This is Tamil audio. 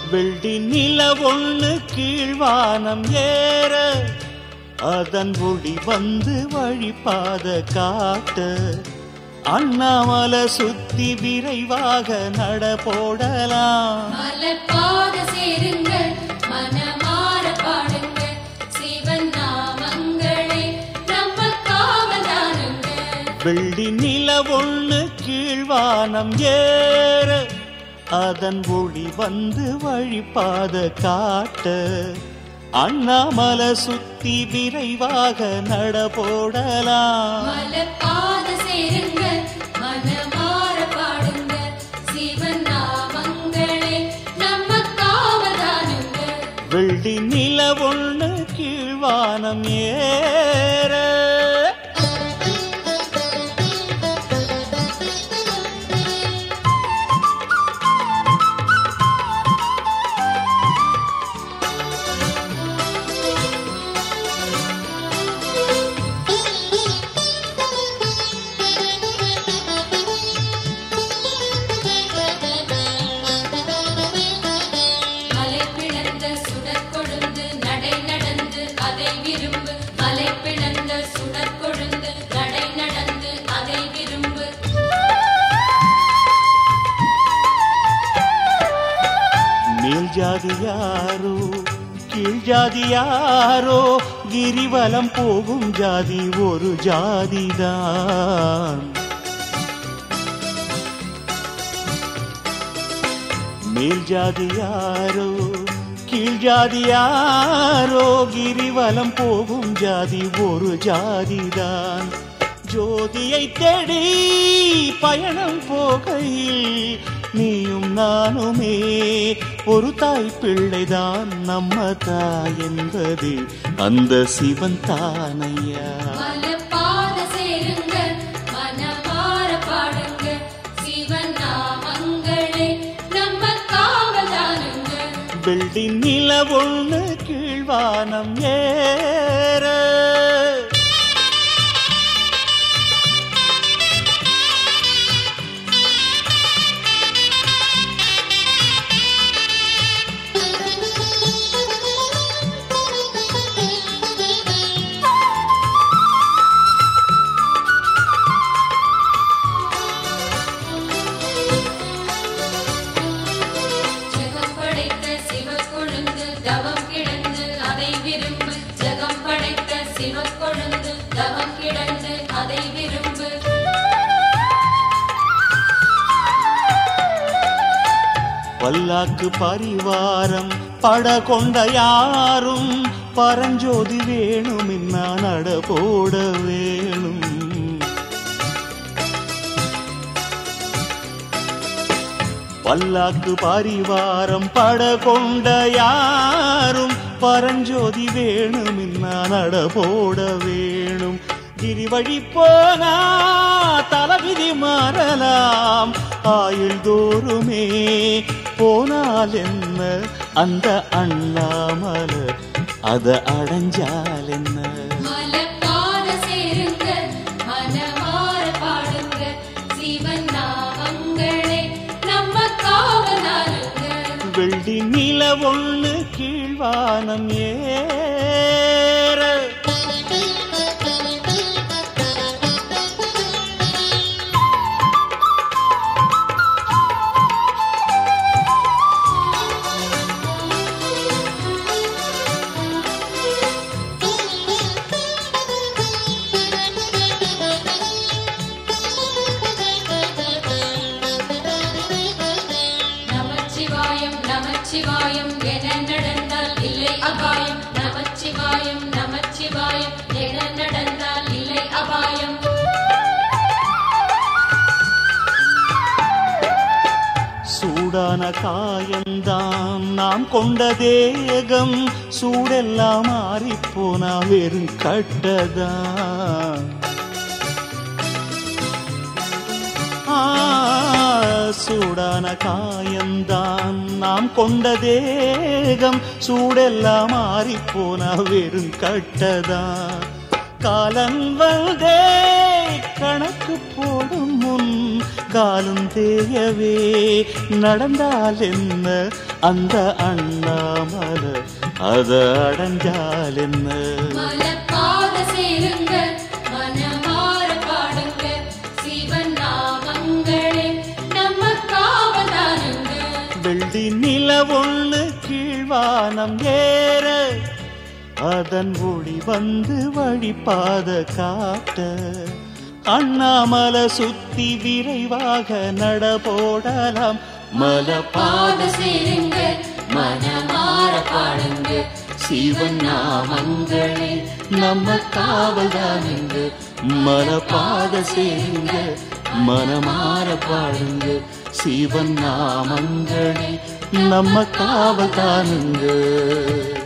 வெள்ளி நில ஒண்ணு கீழ்வானம் ஏற அதன் ஒளி வந்து வழிபாத காட்ட அண்ணாமலை சுத்தி விரைவாக நட போடலாம் மலர்பாத சேருங்கள் மனமார பாடுங்கள் சிவன் நாமங்களே நம்ம காவலானுங்கள் வெள்ளி நில ஒண்ணு கீழ்வானம் ஏற அதன் ஒளி வந்து வழிபாத காட்ட அண்ணாமலை சுத்தி விரைவாக நட போடலாம் மலர்பாத சேருங்கள் மனமார பாடுங்கள் சிவன் நாமங்களே நம்ம காவலானுங்கள் வெள்ளி நில ஒண்ணு கீழ்வானம் ஏற மலை பிளந்த சுடர் கொழுந்து நடை நடந்து அதை விரும்பு மலை பிளந்த சுடர் கொழுந்து நடை நடந்து அதை விரும்பு மேல் ஜாதி யாரோ கீழ் ஜாதி யாரோ கிரிவலம் போகும் ஜாதி ஒரு ஜாதிதான் மேல் ஜாதி யாரோ கீழ் ஜாதி யாரோ கிரிவலம் போகும் ஜாதி ஒரு ஜாதிதான் ஜோதியை தேடி பயணம் போகையில் நீயும் நானுமே ஒரு தாய் பிள்ளைதான் நம்ம தாய் என்பது அந்த சிவன் தானையா மலப்பாத சேருங்கள் மனமார பாடுங்கள் சிவன் நாமங்களே நம்ம காவலானுங்கள் வெள்ளி நில ஒண்ணு கீழ்வானம் ஏற ஜெகம் படைத்த சிவக்கொழுந்து தவம் கிடந்து அதை விரும்பு ஜெகம் படைத்த சிவக்கொழுந்து தவம் கிடந்து அதை விரும்பு பல்லாக்கு பரிவாரம் பட கொண்ட யாரும் பரஞ்சோதி வேணும் நான் நட போட வேணும் பல்லாக்கு பரிவாரம் பட கொண்ட யாரும் பரஞ்சோதி வேணும் நான் நட போட வேணும் கிரிவழி போனா தலவிதி மாறலாம் ஆயுள் தோறுமே போனால் என்ன அந்த அண்ணாமல அத அடைஞ்சால் என்ன மலப்பாத சேருங்கள் மனமார பாடுங்கள் சிவன் நாமங்களே நம்ம காவலானுங்கள் வெள்ளி நில ஒண்ணு கீழ்வானம் ஏற நமச்சிவாயம் நமச்சிவாயம் என நடந்தால் இல்லை அபாயம் நமச்சிவாயம் நமச்சிவாயம் என நடந்தால் இல்லை அபாயம் சூடான காயந்தான் நாம் கொண்ட தேகம் சூடெல்லாம் மாறிப்போனா வெறும் கட்டதான் ஆ, சூடான காயந்தான் நாம் கொண்ட தேகம் சூடெல்லாம் மாறிப்போனா வெறும் கட்டதான் காலன் வந்தே கணக்கு போடும் முன் காலும் தேயவே நடந்தால் என்ன அந்த அண்ணாமல அத அடைஞ்சால் என்ன மலப்பாத சேருங்க மனமாற பாடுங்க சிவன் நாமங்களே நம்ம காவதானுங்க வெள்ளி நில ஒண்ணு கீழ்வானம் ஏற அதன் ஒளி வந்து வழிபாத காட்ட அண்ணாமல சுத்தி விரைவாக நடபோடலாம் மலபாத பாத சேருங்க மனமாற பாடுங்க சிவன் நாமங்களே நம்ம காவல்தானுங்க மலபாத சேருங்க மனமாற பாடுங்க சிவன் நாமங்களே நம்ம காவல்தானுங்க